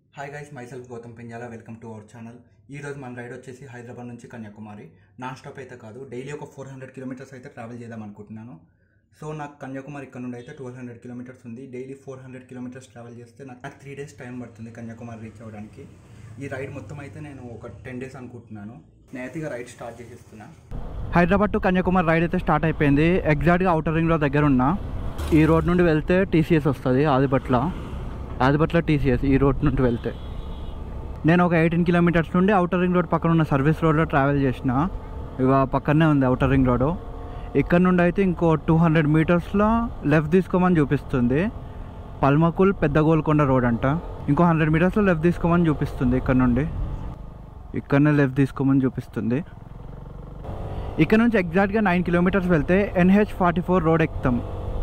Hi guys myself Gautham Penjala welcome to our channel ఈ రోజు మన రైడ్ వచ్చేసి హైదరాబాద్ నుంచి కన్యాకుమారి నాన్ స్టాప్ అయితే కాదు డైలీ ఒక ఫోర్ హండ్రెడ్ కిలోమీటర్స్ అయితే ట్రావెల్ చేద్దాం అనుకుంటున్నాను సో నాకు కన్యాకుమారి ఇక్కడ నుండి అయితే ట్వెల్వ్ హండ్రెడ్ కిలోమీటర్స్ ఉంది daily four hundred kilometres travel చేస్తే నాకు నాకు త్రీ డేస్ టైం పడుతుంది కన్యాకుమారి రీచ్ అవ్వడానికి ఈ రైడ్ మొత్తం అయితే నేను ఒక టెన్ డేస్ అనుకుంటున్నాను నేనైతే ఇక రైడ్ స్టార్ట్ చేసేస్తున్నా హైదరాబాద్ టు కన్యాకుమారి రైడ్ అయితే స్టార్ట్ అయిపోయింది ఎగ్జాక్ట్గా అవుటర్ రింగ్ రోడ్ దగ్గర ఉన్నా ఈ రోడ్ నుండి వెళ్తే టీసీఎస్ వస్తుంది ఆదిపట్ల ఆదిపట్ల టీసీఎస్ ఈ రోడ్ నుండి వెళ్తే నేను ఒక ఎయిటీన్ కిలోమీటర్స్ నుండి అవుటర్ రింగ్ రోడ్ పక్కన ఉన్న సర్వీస్ రోడ్లో ట్రావెల్ చేసిన ఇక పక్కనే ఉంది అవుటర్ రింగ్ రోడ్ ఇక్కడ నుండి అయితే ఇంకో టూ హండ్రెడ్ మీటర్స్లో లెఫ్ట్ తీసుకోమని చూపిస్తుంది పల్మకుల్ పెద్ద గోల్కొండ రోడ్ అంట ఇంకో హండ్రెడ్ మీటర్స్లో లెఫ్ట్ తీసుకోమని చూపిస్తుంది ఇక్కడ నుండి ఇక్కడనే లెఫ్ట్ తీసుకోమని చూపిస్తుంది ఇక్కడ నుంచి ఎగ్జాక్ట్గా నైన్ కిలోమీటర్స్ వెళ్తే ఎన్హెచ్ ఫార్టీ ఫోర్ రోడ్ ఎక్కుతాం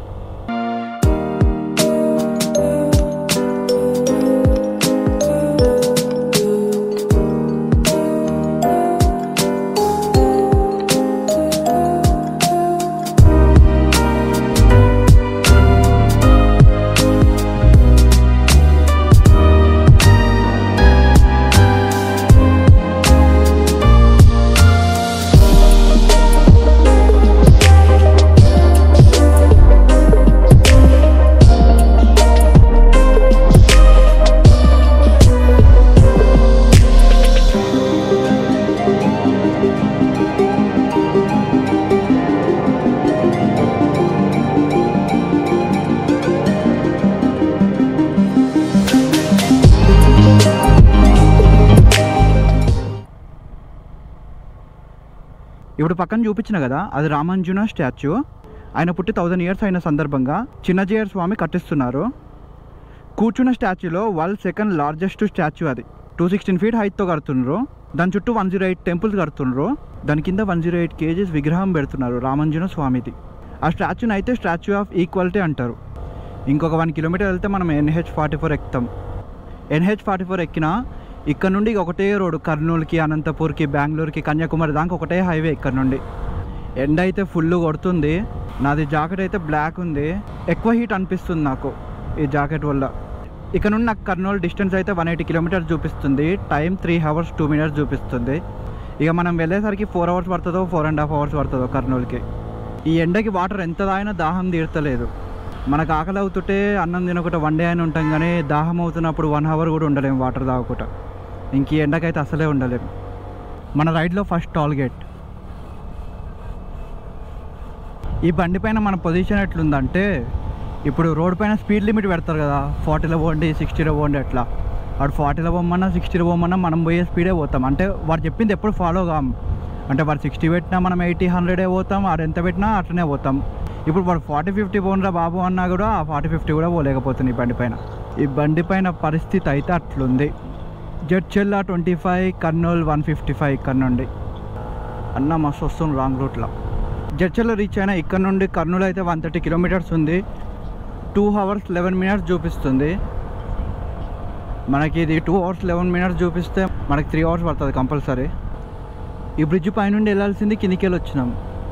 ఇప్పుడు పక్కన చూపించిన కదా అది రామాంజున స్టాచ్యూ ఆయన పుట్టి థౌజండ్ ఇయర్స్ అయిన సందర్భంగా చిన్నజీయర్ స్వామి కట్టిస్తున్నారు కూర్చున్న స్టాచ్యూలో వరల్డ్ సెకండ్ లార్జెస్ట్ స్టాచ్యూ అది టూ సిక్స్టీన్ ఫీట్ హైట్తో కడుతున్నారు దాని చుట్టూ వన్ జీరో ఎయిట్ టెంపుల్స్ కడుతున్నారు దాని కింద వన్ జీరో ఎయిట్ కేజీస్ విగ్రహం పెడుతున్నారు రామాంజున స్వామిది ఆ స్టాచ్యూని అయితే స్టాచ్యూ ఆఫ్ ఈక్వాలిటీ అంటారు ఇంకొక వన్ కిలోమీటర్ వెళ్తే మనం ఎన్హెచ్ ఫార్టీ ఫోర్ ఎక్కుతాం ఎన్హెచ్ ఫార్టీ ఫోర్ ఎక్కినా ఇక్కడ నుండి ఒకటే రోడ్డు కర్నూలుకి అనంతపూర్కి బెంగళూరుకి కన్యాకుమారి దాకా ఒకటే హైవే ఇక్కడ నుండి ఎండ అయితే ఫుల్ కొడుతుంది నాది జాకెట్ అయితే బ్లాక్ ఉంది ఎక్కువ హీట్ అనిపిస్తుంది నాకు ఈ జాకెట్ వల్ల ఇక్కడ నుండి నాకు కర్నూలు డిస్టెన్స్ అయితే వన్ ఎయిటీ కిలోమీటర్స్ చూపిస్తుంది time three hours two minutes చూపిస్తుంది ఇక మనం వెళ్ళేసరికి ఫోర్ అవర్స్ పడుతుందో ఫోర్ అండ్ హాఫ్ అవర్స్ పడుతుందో కర్నూలుకి ఈ ఎండకి వాటర్ ఎంత తాగినా దాహం తీరతలేదు మనకు ఆకలి అవుతుంటే అన్నం తినకుండా వన్ డే అని ఉంటాం కానీ దాహం అవుతున్నప్పుడు వన్ అవర్ కూడా ఉండలేము వాటర్ తాగకుండా ఇంక ఈ ఎండకైతే అసలే ఉండలేము మన రైడ్లో ఫస్ట్ టోల్ గేట్ ఈ బండి పైన మన పొజిషన్ ఎట్లుందంటే ఇప్పుడు రోడ్ పైన స్పీడ్ లిమిట్ పెడతారు కదా ఫార్టీలో పోండి సిక్స్టీలో పోండి అట్లా వాడు ఫార్టీలో పోమన్నా సిక్స్టీలో పోమన్నా మనం పోయే స్పీడే పోతాం అంటే వాడు చెప్పింది ఎప్పుడు ఫాలో కాం అంటే వాడు సిక్స్టీ పెట్టినా మనం ఎయిటీ హండ్రెడే పోతాం వాడు ఎంత పెట్టినా అట్లనే పోతాం ఇప్పుడు వాడు ఫార్టీ ఫిఫ్టీ పోనరా బాబు అన్నా కూడా ఆ ఫార్టీ ఫిఫ్టీ కూడా పోలేకపోతుంది ఈ బండి పైన ఈ బండి పైన పరిస్థితి అయితే అట్లుంది Jadcherla twenty five Kurnool one fifty five ఇక్కడ నుండి అన్న మస్తు వస్తుంది రాంగ్ రూట్లో జడ్చెల్లో రీచ్ అయినా ఇక్కడ నుండి కర్నూలు అయితే వన్ థర్టీ కిలోమీటర్స్ ఉంది టూ అవర్స్ లెవెన్ మినిట్స్ చూపిస్తుంది మనకి ఇది టూ అవర్స్ లెవెన్ మినిట్స్ చూపిస్తే మనకి త్రీ అవర్స్ పడుతుంది కంపల్సరీ ఈ బ్రిడ్జ్ పైనుండి వెళ్ళాల్సింది కిందికి వెళ్ళి వచ్చినాం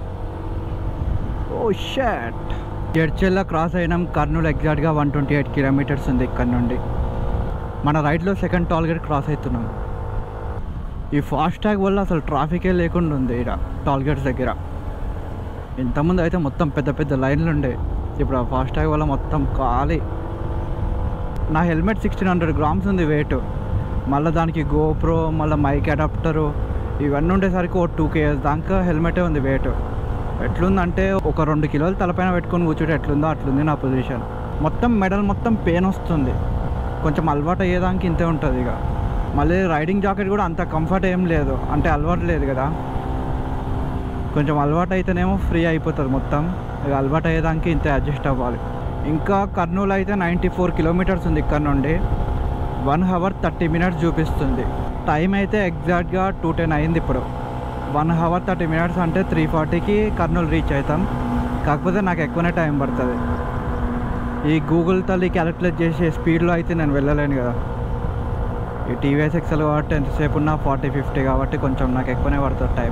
ఓ షాట్ జడ్చెల్లా క్రాస్ అయినాం కర్నూలు ఎగ్జాక్ట్గా వన్ ట్వంటీ ఎయిట్ కిలోమీటర్స్ ఉంది ఇక్కడ నుండి మన రైట్లో సెకండ్ టోల్ గేట్ క్రాస్ అవుతున్నాం ఈ ఫాస్ట్ ట్యాగ్ వల్ల అసలు ట్రాఫికే లేకుండా ఉంది ఇక్కడ టోల్ గేట్స్ దగ్గర ఇంతకుముందు అయితే మొత్తం పెద్ద పెద్ద లైన్లు ఉండే ఇప్పుడు ఆ ఫాస్ట్ ట్యాగ్ వల్ల మొత్తం ఖాళీ నా హెల్మెట్ సిక్స్టీన్ హండ్రెడ్ గ్రామ్స్ ఉంది వెయిట్ మళ్ళీ దానికి గోప్రో మళ్ళీ మైక్ అడాప్టరు ఇవన్నీ ఉండేసరికి ఓ టూ కేఎస్ దాకా హెల్మెటే ఉంది వెయిట్ ఎట్లుందంటే ఒక రెండు కిలోలు తలపైన పెట్టుకొని కూర్చుంటే ఎట్లుందో అట్లుంది నా పొజిషన్ మొత్తం మెడల్ మొత్తం పెయిన్ వస్తుంది కొంచెం అలవాటు అయ్యేదానికి ఇంతే ఉంటుంది ఇక మళ్ళీ రైడింగ్ జాకెట్ కూడా అంత కంఫర్ట్ ఏం లేదు అంటే అలవాటు లేదు కదా కొంచెం అలవాటు అయితేనేమో ఫ్రీ అయిపోతుంది మొత్తం ఇక అలవాటు అయ్యేదానికి ఇంతే అడ్జస్ట్ అవ్వాలి ఇంకా కర్నూలు అయితే నైంటీ ఫోర్ కిలోమీటర్స్ ఉంది ఇక్కడ నుండి వన్ అవర్ థర్టీ మినిట్స్ చూపిస్తుంది టైం అయితే ఎగ్జాక్ట్గా టూ టెన్ అయింది ఇప్పుడు వన్ అవర్ థర్టీ మినిట్స్ అంటే త్రీ ఫార్టీకి కర్నూలు రీచ్ అవుతాం కాకపోతే నాకు ఎక్కువనే టైం పడుతుంది ఈ గూగుల్ తల్లి క్యాలిక్యులేట్ చేసే స్పీడ్లో అయితే నేను వెళ్ళలేను కదా ఈ టీవీఎస్ ఎక్సెల్ కాబట్టి ఎంతసేపు ఉన్నా ఫార్టీ ఫిఫ్టీ కాబట్టి కొంచెం నాకు ఎక్కువనే పడుతుంది టైం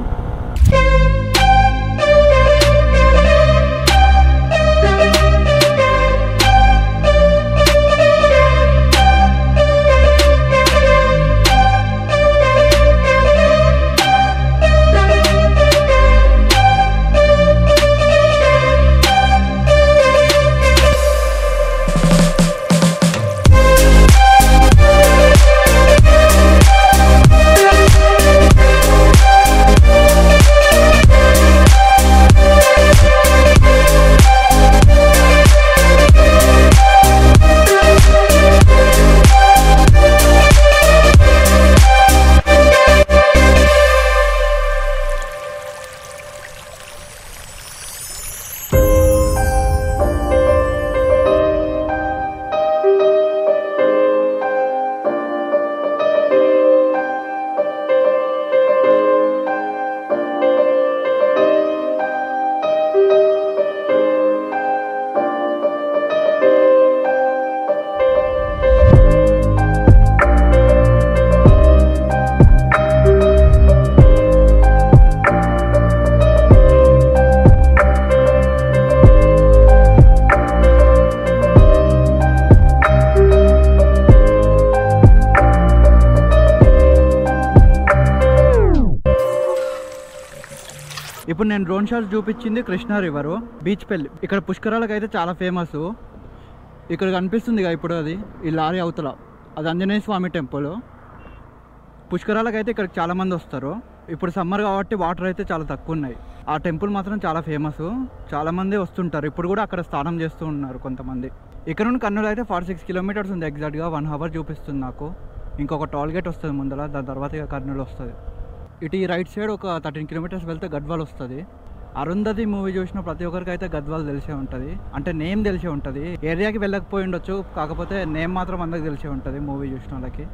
Thank you. ఇప్పుడు నేను డ్రోన్ షాట్స్ చూపించింది కృష్ణా రివరు బీచ్ పెళ్ళి ఇక్కడ పుష్కరాలకు అయితే చాలా ఫేమస్ ఇక్కడ కనిపిస్తుంది కదా ఇప్పుడు అది ఈ లారీ అవతల అది ఆంజనేయ స్వామి టెంపుల్ పుష్కరాలకు అయితే ఇక్కడికి చాలా మంది వస్తారు ఇప్పుడు సమ్మర్ కాబట్టి వాటర్ అయితే చాలా తక్కువ ఉన్నాయి ఆ టెంపుల్ మాత్రం చాలా ఫేమస్ చాలా మంది వస్తుంటారు ఇప్పుడు కూడా అక్కడ స్నానం చేస్తూ ఉన్నారు కొంతమంది ఇక్కడ నుండి కర్నూలు అయితే ఫార్టీ సిక్స్ కిలోమీటర్స్ ఉంది ఎగ్జాక్ట్గా వన్ అవర్ చూపిస్తుంది నాకు ఇంకొక టోల్ గేట్ వస్తుంది ముందర దాని తర్వాత ఇక కర్నూలు వస్తుంది ఇటు ఈ రైట్ సైడ్ ఒక థర్టీన్ కిలోమీటర్స్ వెళ్తే గద్వాల్ వస్తుంది అరుంధతి మూవీ చూసిన ప్రతి ఒక్కరికి అయితే గద్వాల్ తెలిసే ఉంటుంది అంటే నేమ్ తెలిసే ఉంటుంది ఏరియాకి వెళ్ళకపోయి ఉండొచ్చు కాకపోతే నేమ్ మాత్రం అందరికి తెలిసే ఉంటుంది మూవీ చూసిన వాళ్ళకి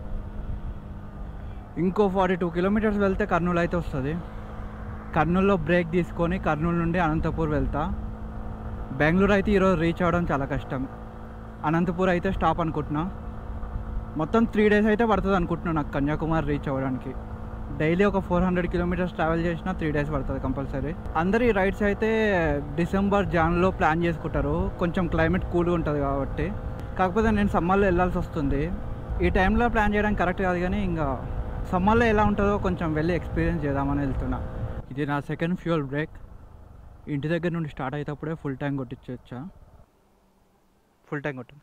ఇంకో ఫార్టీ టూ కిలోమీటర్స్ వెళ్తే కర్నూలు అయితే వస్తుంది కర్నూలులో బ్రేక్ తీసుకొని కర్నూలు నుండి అనంతపూర్ వెళ్తా బెంగళూరు అయితే ఈరోజు రీచ్ అవ్వడం చాలా కష్టం అనంతపూర్ అయితే స్టాప్ అనుకుంటున్నా మొత్తం త్రీ డేస్ అయితే పడుతుంది అనుకుంటున్నాను నాకు కన్యాకుమారి రీచ్ అవ్వడానికి డైలీ ఒక ఫోర్ హండ్రెడ్ కిలోమీటర్స్ ట్రావెల్ చేసినా త్రీ డేస్ పడుతుంది కంపల్సరీ అందరు ఈ రైడ్స్ అయితే డిసెంబర్ జాన్లో ప్లాన్ చేసుకుంటారు కొంచెం క్లైమేట్ కూల్గా ఉంటుంది కాబట్టి కాకపోతే నేను సమ్మర్లో వెళ్ళాల్సి వస్తుంది ఈ టైంలో ప్లాన్ చేయడం కరెక్ట్ కాదు కానీ ఇంకా సమ్మర్లో ఎలా ఉంటుందో కొంచెం వెళ్ళి ఎక్స్పీరియన్స్ చేద్దామని వెళ్తున్నా ఇది నా సెకండ్ ఫ్యూయల్ బ్రేక్ ఇంటి దగ్గర నుండి స్టార్ట్ అయ్యేటప్పుడే ఫుల్ ట్యాంక్ కొట్టించవచ్చా ఫుల్ ట్యాంక్ కొట్టు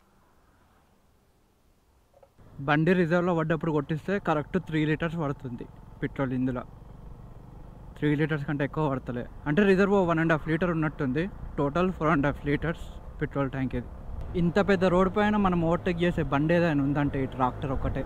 బండి రిజర్వ్లో పడ్డప్పుడు కొట్టిస్తే కరెక్ట్ త్రీ లీటర్స్ పడుతుంది పెట్రోల్ ఇందులో త్రీ లీటర్స్ కంటే ఎక్కువ పడతలే అంటే reserve one and half litre ఉన్నట్టుంది total four and half litres petrol tank ఇది ఇంత పెద్ద రోడ్ పైన మనం ఓవర్టేక్ చేసే బండి ఏదైనా ఉందంటే ఈ ట్రాక్టర్ ఒకటే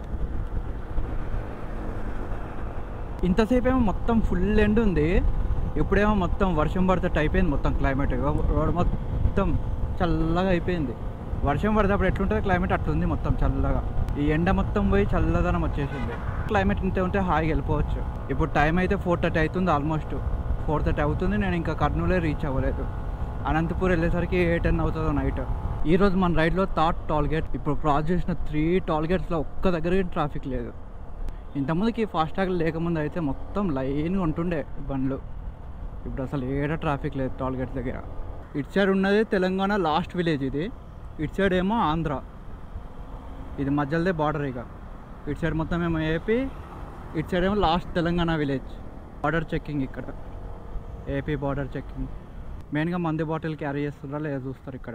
ఇంతసేపు ఏమో మొత్తం ఫుల్ ఎండ్ ఉంది ఇప్పుడేమో మొత్తం వర్షం పడితే అయిపోయింది మొత్తం క్లైమేట్ రోడ్ మొత్తం చల్లగా అయిపోయింది వర్షం పడినప్పుడు ఎట్లుంటుంది క్లైమేట్ అట్లుంది మొత్తం చల్లగా ఈ ఎండ మొత్తం పోయి చల్లదనం వచ్చేసింది క్లైమేట్ ఇంత ఉంటే హాయిగా వెళ్ళిపోవచ్చు ఇప్పుడు టైం అయితే ఫోర్ థర్టీ అవుతుంది ఆల్మోస్ట్ ఫోర్ థర్టీ అవుతుంది నేను ఇంకా కర్నూలే రీచ్ అవ్వలేదు అనంతపూర్ వెళ్ళేసరికి ఏ టెన్ అవుతుందో నైట్ ఈ రోజు మన రైడ్లో థర్డ్ టోల్ గేట్ ఇప్పుడు క్రాస్ చేసిన త్రీ టోల్ గేట్స్లో ఒక్క దగ్గర ట్రాఫిక్ లేదు ఇంతకుముందుకి ఫాస్టాగ్ లేకముందు అయితే మొత్తం లైన్గా ఉంటుండే బండ్లు ఇప్పుడు అసలు ఏడ ట్రాఫిక్ లేదు టోల్ గేట్ దగ్గర ఇటు సైడ్ ఉన్నది తెలంగాణ లాస్ట్ విలేజ్ ఇది ఇటు సైడ్ ఏమో ఆంధ్ర ఇది మధ్యలోదే బార్డర్ ఇక ఇటు సైడ్ మొత్తం ఏమో ఏపీ ఇటు సైడ్ ఏమో last Telangana village border checking ఇక్కడ ఏపీ బార్డర్ చెక్కింగ్ మెయిన్గా మంది బాటిల్ క్యారీ చేస్తున్నారా లేదా చూస్తారు ఇక్కడ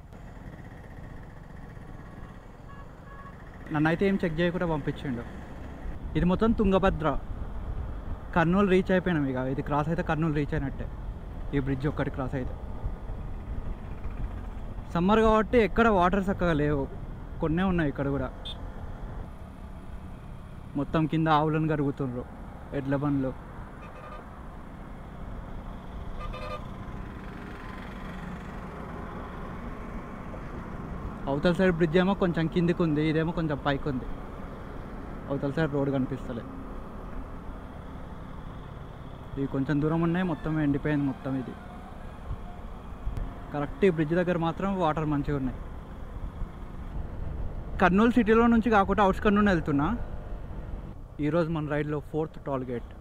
నన్ను అయితే ఏం చెక్ చేయకుండా పంపించిండు ఇది మొత్తం తుంగభద్ర కర్నూలు రీచ్ అయిపోయినాం ఇక ఇది క్రాస్ అయితే కర్నూలు రీచ్ అయినట్టే ఈ బ్రిడ్జ్ ఒక్కటి క్రాస్ అయితే సమ్మర్ కాబట్టి ఎక్కడ వాటర్ చక్కగా లేవు కొన్నే ఉన్నాయి ఇక్కడ కూడా మొత్తం కింద ఆవులను కరుగుతుండ్రు ఎడ్ల బండ్లు అవతల సైడ్ బ్రిడ్జ్ ఏమో కొంచెం కిందికి ఉంది ఇదేమో కొంచెం పైకి ఉంది అవతల సైడ్ రోడ్ కనిపిస్తలే ఇవి కొంచెం దూరం ఉన్నాయి మొత్తం ఎండిపోయింది మొత్తం ఇది కరెక్ట్ ఈ బ్రిడ్జ్ దగ్గర మాత్రం వాటర్ మంచిగా ఉన్నాయి కర్నూలు సిటీలో నుంచి కాకుండా అవుట్స్ కర్నూలు వెళ్తున్నా ఈరోజు మన రైడ్లో ఫోర్త్ టోల్ గేట్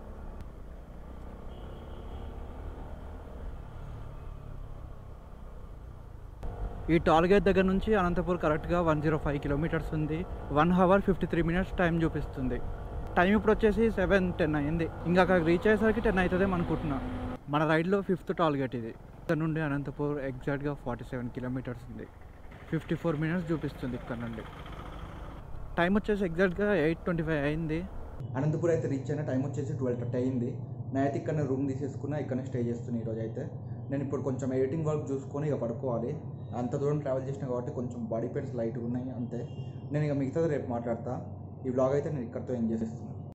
ఈ టోల్ గేట్ దగ్గర నుంచి అనంతపూర్ కరెక్ట్గా వన్ జీరో ఫైవ్ కిలోమీటర్స్ ఉంది one hour fifty three minutes time చూపిస్తుంది టైం ఇప్పుడు వచ్చేసి సెవెన్ టెన్ అయింది ఇంకా అక్కడికి రీచ్ అయ్యేసరికి టెన్ అవుతుందేమో అనుకుంటున్నా మన రైడ్లో ఫిఫ్త్ టోల్ గేట్ ఇది ఇక్కడ నుండి అనంతపూర్ ఎగ్జాక్ట్గా ఫార్టీ సెవెన్ కిలోమీటర్స్ ఉంది ఫిఫ్టీ ఫోర్ మినిట్స్ చూపిస్తుంది ఇక్కడ నుండి టైం వచ్చేసి ఎగ్జాక్ట్గా ఎయిట్ ట్వంటీ ఫైవ్ అయింది అనంతపూర్ అయితే రీచ్ అయిన టైం వచ్చేసి ట్వెల్వ్ థర్టీ అయింది నేనైతే ఇక్కడ రూమ్ తీసేసుకున్నా ఇక్కడనే స్టే చేస్తున్నా ఈరోజు అయితే నేను ఇప్పుడు కొంచెం ఎడిటింగ్ వర్క్ చూసుకొని ఇక పడుకోవాలి అంత దూరం ట్రావెల్ చేసిన కాబట్టి కొంచెం బాడీ పెయిన్స్ లైట్గా ఉన్నాయి అంతే నేను ఇక మిగతాది రేపు మాట్లాడతా ఈ బ్లాగ్ అయితే నేను ఇక్కడితో ఎంజాయ్ చేస్తున్నాను